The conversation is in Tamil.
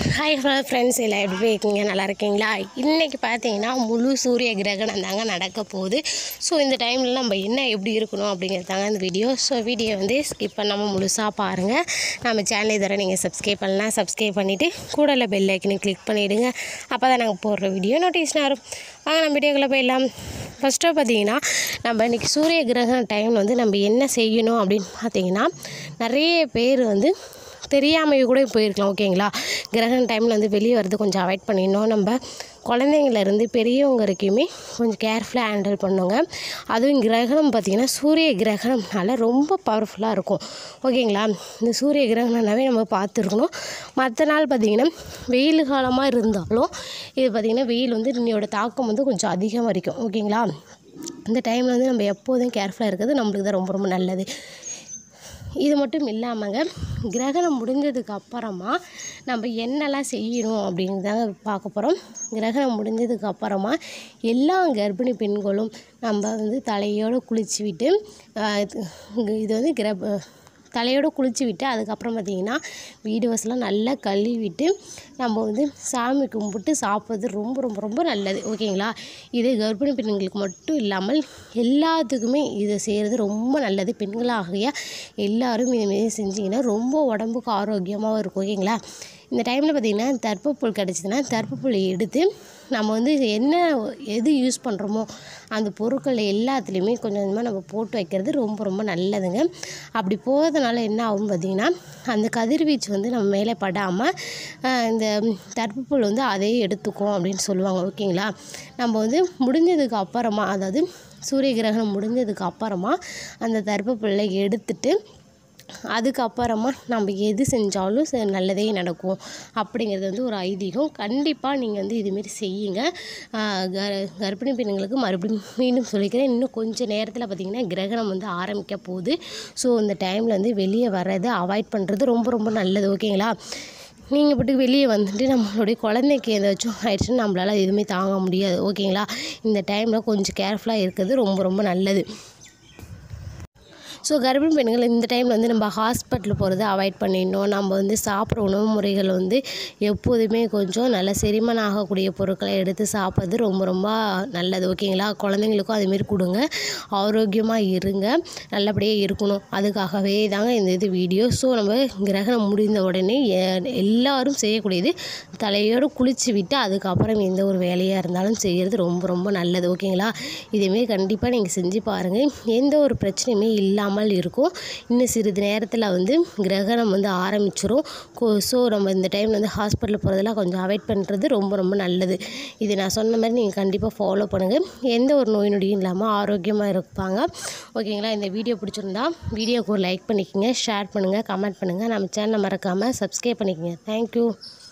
ஹாய் ஹலோ ஃப்ரெண்ட்ஸ் எல்லாம் எப்படி இருக்கீங்க நல்லா இருக்கீங்களா இன்றைக்கி பார்த்தீங்கன்னா முழு சூரிய கிரகணம் தாங்க நடக்க போகுது ஸோ இந்த டைமில் நம்ம என்ன எப்படி இருக்கணும் அப்படிங்கிறது தாங்க இந்த வீடியோ ஸோ வீடியோ வந்து ஸ்கிப் பண்ணாமல் முழுசாக பாருங்கள் நம்ம சேனல் இதர நீங்கள் சப்ஸ்கிரைப் பண்ணலாம் சப்ஸ்கிரைப் பண்ணிவிட்டு கூடல பெல் ஐக்கனை கிளிக் பண்ணிவிடுங்க அப்போ தான் நாங்கள் போடுற வீடியோ நோட்டிஃபிகேஷன் வரும் வாங்க நம்ம வீடியோக்குள்ளே போயிடலாம் ஃபஸ்ட்டு பார்த்தீங்கன்னா நம்ம இன்றைக்கி சூரிய கிரகண டைமில் வந்து நம்ம என்ன செய்யணும் அப்படின்னு பார்த்தீங்கன்னா நிறைய பேர் வந்து தெரியாமையே கூட போயிருக்கலாம் ஓகேங்களா கிரகண டைமில் வந்து வெளியே வரது கொஞ்சம் அவாய்ட் பண்ணிடணும் நம்ம குழந்தைங்கள்லேருந்து பெரியவங்க வரைக்குமே கொஞ்சம் கேர்ஃபுல்லாக ஹேண்டில் பண்ணுங்க அதுவும் கிரகணம் பார்த்திங்கன்னா சூரிய கிரகணம்னால ரொம்ப பவர்ஃபுல்லாக இருக்கும் ஓகேங்களா இந்த சூரிய கிரகணம்னாவே நம்ம பார்த்துருக்கணும் மற்ற நாள் பார்த்திங்கன்னா வெயில் காலமாக இருந்தாலும் இது பார்த்திங்கன்னா வெயில் வந்து இன்னையோட தாக்கம் வந்து கொஞ்சம் அதிகமாக இருக்கும் ஓகேங்களா இந்த டைமில் வந்து நம்ம எப்போதும் கேர்ஃபுல்லாக இருக்கிறது நம்மளுக்கு தான் ரொம்ப ரொம்ப நல்லது இது மட்டும் இல்லாமங்க கிரகணம் முடிஞ்சதுக்கு அப்புறமா நம்ம என்னெல்லாம் செய்யணும் அப்படிங்கிறதாங்க பார்க்க போகிறோம் கிரகணம் முடிஞ்சதுக்கு அப்புறமா எல்லா கர்ப்பிணி பெண்களும் நம்ம வந்து தலையோடு குளிச்சு விட்டு ஆஹ் இது இது வந்து கிர தலையோடு குளிச்சு விட்டு அதுக்கப்புறம் பார்த்திங்கன்னா வீடு வாசலாம் நல்லா கழுவிட்டு நம்ம வந்து சாமி கும்பிட்டு சாப்பிட்றது ரொம்ப ரொம்ப ரொம்ப நல்லது ஓகேங்களா இது கர்ப்பிணி பெண்களுக்கு மட்டும் இல்லாமல் எல்லாத்துக்குமே இதை செய்கிறது ரொம்ப நல்லது பெண்களாகிய எல்லாரும் இதுமாரி செஞ்சிங்கன்னா ரொம்ப உடம்புக்கு ஆரோக்கியமாகவும் இருக்கும் ஓகேங்களா இந்த டைமில் பார்த்திங்கன்னா தர்ப்பப்புல் கிடச்சிதுன்னா தர்ப்பப்புல் எடுத்து நம்ம வந்து இது என்ன எது யூஸ் பண்ணுறோமோ அந்த பொருட்கள் எல்லாத்துலேயுமே கொஞ்சம் கொஞ்சமாக நம்ம போட்டு வைக்கிறது ரொம்ப ரொம்ப நல்லதுங்க அப்படி போகிறதுனால என்ன ஆகும் பார்த்திங்கன்னா அந்த கதிர்வீச்சு வந்து நம்ம மேலே படாமல் இந்த தர்ப்பப்புல் வந்து அதையே எடுத்துக்கும் அப்படின்னு சொல்லுவாங்க ஓகேங்களா நம்ம வந்து முடிஞ்சதுக்கு அப்புறமா அதாவது சூரிய கிரகணம் முடிஞ்சதுக்கு அப்புறமா அந்த தர்ப்பப்புல்லை எடுத்துட்டு அதுக்கப்புறமா நம்ம எது செஞ்சாலும் ச- நல்லதே நடக்கும் அப்படிங்கிறது வந்து ஒரு ஐதீகம் கண்டிப்பாக நீங்கள் வந்து இதுமாரி செய்யுங்க ஆஹ் கர் கர்ப்பிணி பெண்களுக்கு மறுபடியும் மீண்டும் சொல்லிக்கிறேன் இன்னும் கொஞ்சம் நேரத்தில் பார்த்திங்கன்னா கிரகணம் வந்து ஆரம்பிக்க போகுது ஸோ இந்த டைமில் வந்து வெளியே வர்றதை அவாய்ட் பண்ணுறது ரொம்ப ரொம்ப நல்லது ஓகேங்களா நீங்கள் பாட்டுக்கு வெளியே வந்துட்டு நம்மளுடைய குழந்தைக்கு ஏதாச்சும் ஆயிடுச்சுன்னா நம்மளால் எதுவுமே தாங்க முடியாது ஓகேங்களா இந்த டைமில் கொஞ்சம் கேர்ஃபுல்லாக இருக்கிறது ரொம்ப ரொம்ப நல்லது ஸோ கர்ப்பிணி பெண்கள் இந்த டைமில் வந்து நம்ம ஹாஸ்பிட்டல் போகிறத அவாய்ட் பண்ணிடணும் நம்ம வந்து சாப்பிட்ற உணவு முறைகள் வந்து எப்போதுமே கொஞ்சம் நல்ல செரிமானம் ஆகக்கூடிய பொருட்களை எடுத்து சாப்பிட்றது ரொம்ப ரொம்ப நல்லது ஓகேங்களா குழந்தைங்களுக்கும் அதுமாரி கொடுங்க ஆரோக்கியமாக இருங்க நல்லபடியாக இருக்கணும் அதுக்காகவே தாங்க இந்த இது வீடியோ ஸோ நம்ம கிரகணம் முடிந்த உடனே எ- எல்லாரும் செய்யக்கூடியது தலையோடு குளிச்சு விட்டு அதுக்கப்புறம் எந்த ஒரு வேலையாக இருந்தாலும் செய்கிறது ரொம்ப ரொம்ப நல்லது ஓகேங்களா இதேமாரி கண்டிப்பாக நீங்கள் செஞ்சு பாருங்கள் எந்த ஒரு பிரச்சனையுமே இல்லாமல் இருக்கும் இன்னும் சிறிது நேரத்தில் வந்து கிரகணம் வந்து ஆரம்பிச்சிரும் ஸோ நம்ம இந்த டைமில் வந்து ஹாஸ்பிட்டல் போகிறதெல்லாம் கொஞ்சம் அவாய்ட் பண்ணுறது ரொம்ப ரொம்ப நல்லது இது நான் சொன்ன மாதிரி நீங்கள் கண்டிப்பாக ஃபாலோ பண்ணுங்கள் எந்த ஒரு நோய் நொடியும் இல்லாமல் ஆரோக்கியமாக இருப்பாங்க ஓகேங்களா இந்த வீடியோ பிடிச்சிருந்தா வீடியோக்கு ஒரு லைக் பண்ணிக்கோங்க ஷேர் பண்ணுங்கள் கமெண்ட் பண்ணுங்கள் நம்ம சேனலை மறக்காமல் சப்ஸ்கிரைப் பண்ணிக்கோங்க தேங்க்யூ